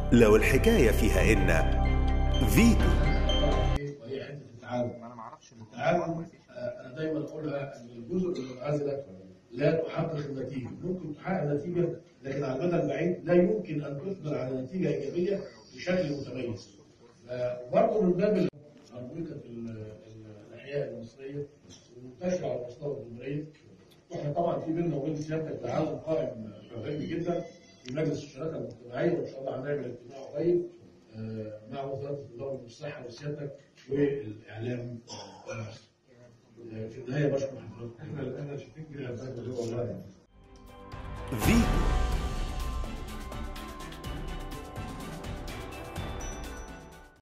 لو الحكاية فيها إن فيتو وهي حته التعاون انا ما اعرفش التعاون آه، انا دايما اقولها ان الجزر المنعزله لا تحقق النتيجه ممكن تحقق نتيجه لكن على المدى البعيد لا يمكن ان تثمر على نتيجه ايجابيه بشكل متميز وبرضه من باب ال- اربطه ال- ال- الاحياء المصريه ومنتشره على مستوى الجمهوريه واحنا طبعا في بيننا وبين سيادتك تعاون قائم مهم جدا في مجلس الشراكه المجتمعيه وان شاء الله هنعمل اجتماع قريب آه، مع وزاره التضامن والصحه وسيادتك والاعلام المصري. آه، في النهايه بشكر حضرتك احنا انا شايفين كده والله فيتو